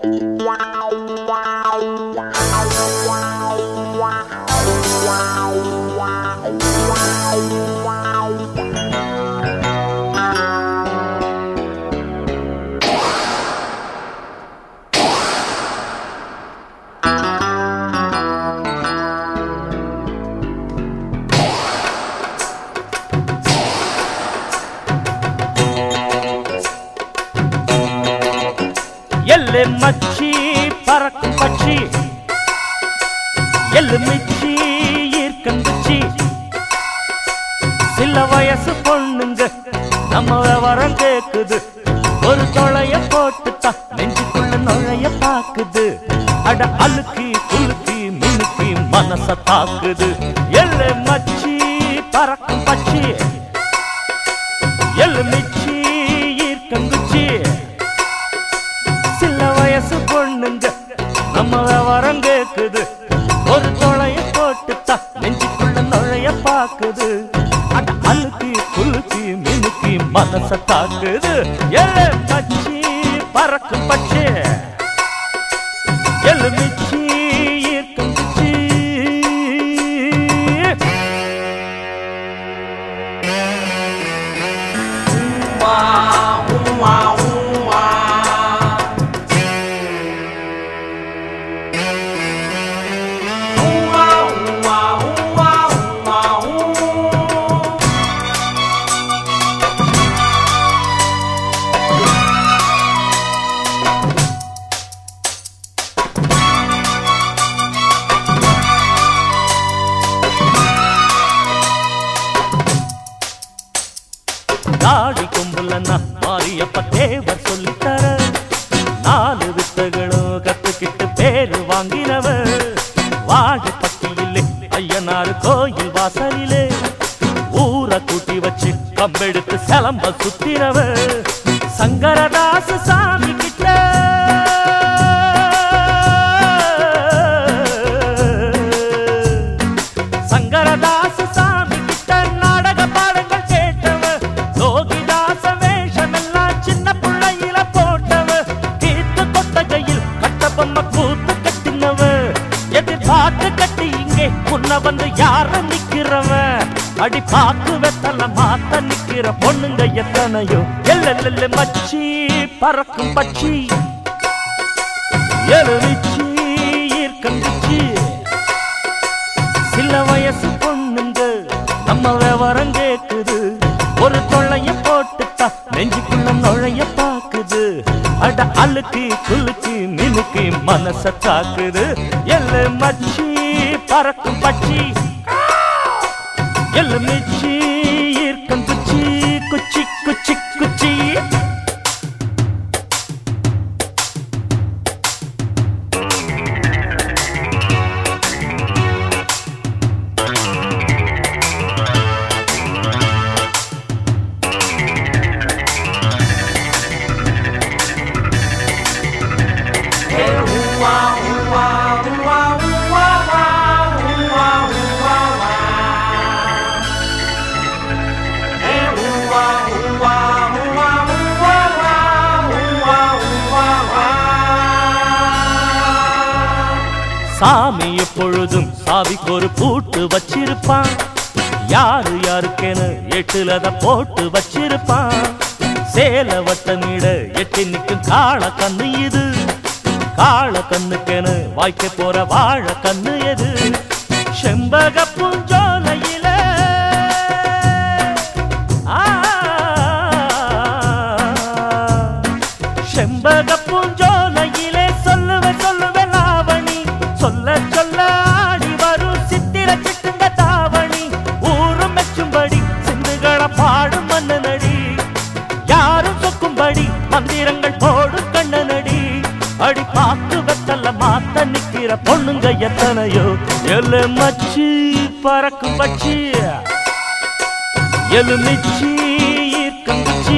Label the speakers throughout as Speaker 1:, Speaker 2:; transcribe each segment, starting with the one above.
Speaker 1: எல்லு மச்சி பறக்கும் பச்சி எள்ளு மிச்சி ஈர்க்கந்துச்சி சில வயசு பொண்ணுங்க நம்ம விவரம் கேக்குது ஒரு தொலைய போட்டுட்டா நெஞ்சுக்குள்ள நுழைய பாக்குது அட அழுக்கி குலுக்கி மினுக்கி மனச தாக்குது எள்ளு மச்சி பறக்கும் பச்சி எள்ளு மிச்சி ஈர்க்கந்துச்சி சில வயசு பொண்ணுங்க நம்ம விவரம் கேக்குது ஒரு தொலைய போட்டுட்டா நெஞ்சுக்குள்ள நுழைய பாக்குது அட அழுக்கி குலுக்கி மினுக்கி மனச தாக்குது ஏழு பச்சி பறக்கும் பச்சை எலுமிச்சி ஈர்க்கும் குச்சி தாடி கும்பலன்னா மாரியப்ப தேவர் சொல்லித்தர நாலு வித்தைகளும் கத்துக்கிட்டு பேரு வாங்கினவர் வாழப்பட்டியிலே ஐயனார் கோயில் வாசலிலே ஊரை கூட்டி வச்சு கம்பெடுத்து சிலம்ப சுத்தினவர் சங்கரதாச சாமி கிட்ட சங்கரதாச சாமி கிட்ட நாடக பாடங்கள் கேட்டவ லோகிதாச வேஷமெல்லாம் சின்ன பிள்ளையில போட்டவ கீத்து கொட்டகையில் கட்ட பொம்மை கூத்து கட்டினவ எதிர்பார்த்து கட்டி இங்கே முன்ன வந்து யார நிக்கிறவ அடி பாக்கு வெத்தல மாத்த நிக்கிற பொண்ணுங்க எத்தனையோ எல்ல மச்சி பறக்கும் பச்சி எழுச்சி ஈர்க்கந்துச்சி சில வயசு பொண்ணுங்க நம்ம விவரம் கேக்குது ஒரு தொல்லைய போட்டுட்டா நெஞ்சுக்குள்ள நுழைய பாக்குது அட அழுக்கி குலுக்கி மினுக்கி மனச தாக்குது எல்லு மச்சி பறக்கும் பச்சி எல்லு மிச்சி ஈர்க்கம் குச்சி குச்சி குச்சி குச்சி சாமி எப்பொழுதும் சாவிக்கு ஒரு பூட்டு வச்சிருப்பான் யாரு யாருக்கென எட்டுல அத போட்டு வச்சிருப்பான் சேல வட்டமிட எட்டி நிற்கும் காள கண்ணு இது காள கண்ணுக்கென வாய்க்க போற வாழ கண்ணு எது செம்பக பூஞ்சோலையில ஆ, செம்பக பூஞ்சோலையிலே சொல்லுவே சொல்லுவே லாவணி சொல்ல சொல்ல ஆடி வரும் சித்திர சிட்டுங்க தாவணி ஊரும் மெச்சும்படி சிந்துகள பாடும் மன்னனடி யாரும் சொக்கும்படி மந்திரங்கள் போடும் கண்ணனடி அடி பார்த்து வெத்தல மாத்த நிக்கிற பொண்ணுங்க எத்தனையோ எல்லு மச்சி பறக்கும் பச்சி எலுமிச்சி ஈர்க்கங்குச்சி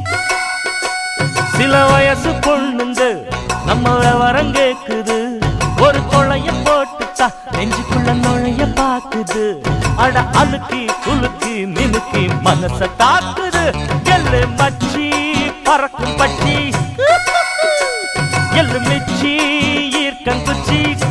Speaker 1: சில வயசு பொண்ணுங்க நம்ம விவரம் கேக்குது ஒரு கொளைய போட்டுட்டா நெஞ்சுக்குள்ள நுழைய பாக்குது அட அழுக்கி குலுக்கி மினுக்கி மனச தாக்குது எல்லு மச்சி பறக்கும் பச்சி எல்லு குச்சி ஈர்க்கன் குச்சி